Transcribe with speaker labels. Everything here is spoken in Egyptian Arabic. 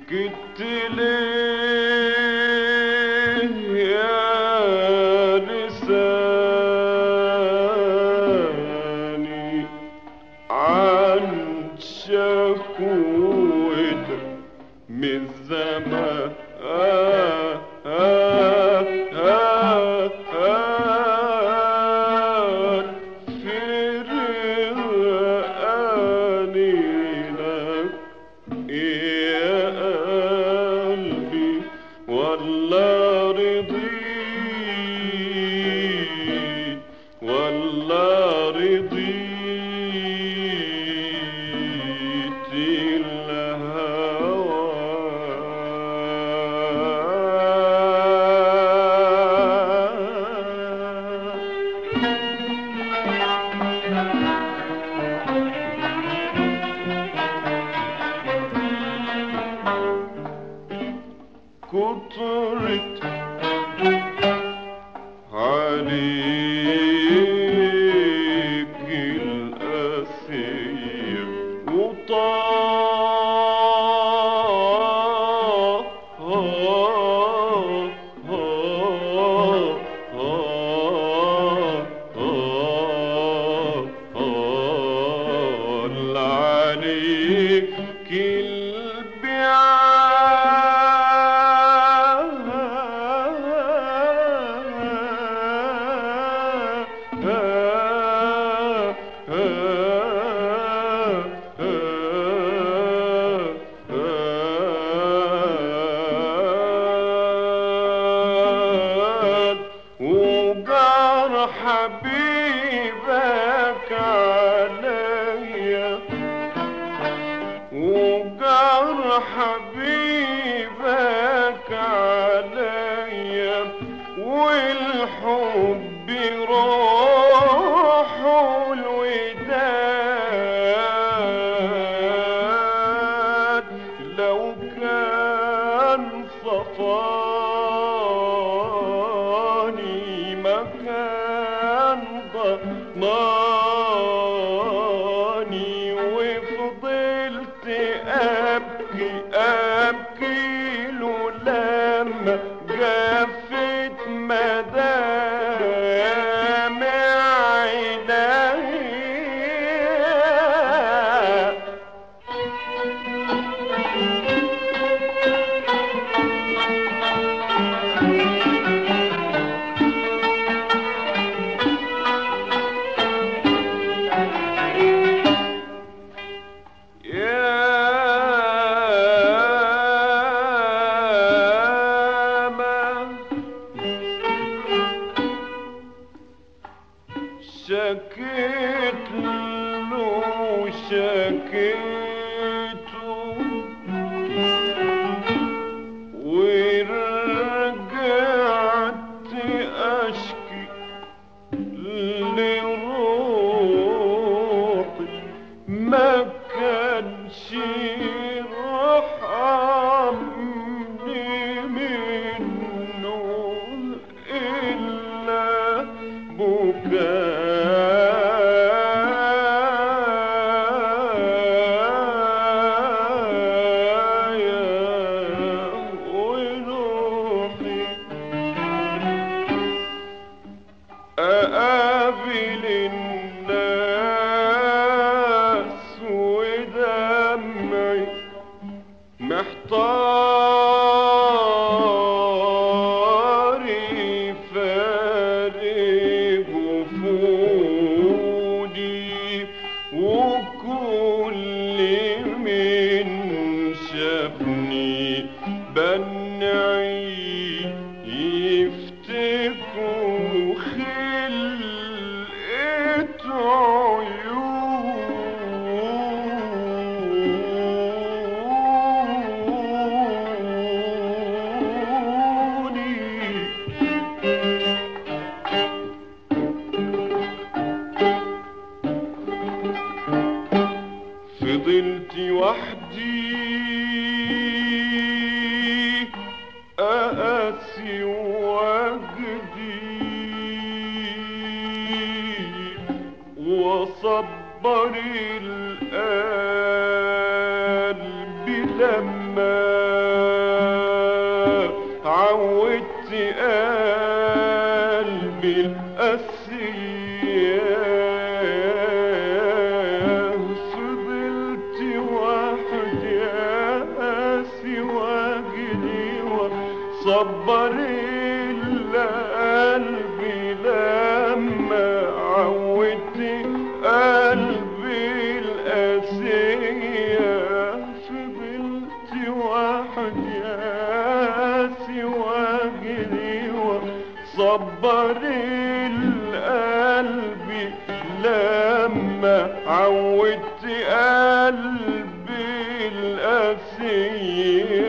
Speaker 1: سكت ليه يا لساني عن شكوتك من زمان آه آه آه آه في رقاني لك يا قلبي والله رضيت والله رضيت الهوى كترت عليك الأسير وطال عليك البيعات وجار حبيبك عليا وجار حبيبك عليا والحب روح الوداد لو كان صفاني مكان ضماني وفضلت ابكي ابكي له لما جفت مدامع عينيا يا ما شكيت له شكيت ورجعت اشكي لروحي ما كانش يرحمني منه إلا بكايا وروحي أقابل الناس ودمعي محتار فارغ وفودي وكل من شافني بنعي يفتكروا خلقة عيوني فضلت وحدي أقاسي وجدي وصبر القلب لما لما عودت قلبي القاسية فضلت وحدي قاسي واجري وصبر إلا قلبي لما عودت قلبي القاسية فضلت وحدي قاسي واجري وصبر القلب لما عودت قلبي القاسية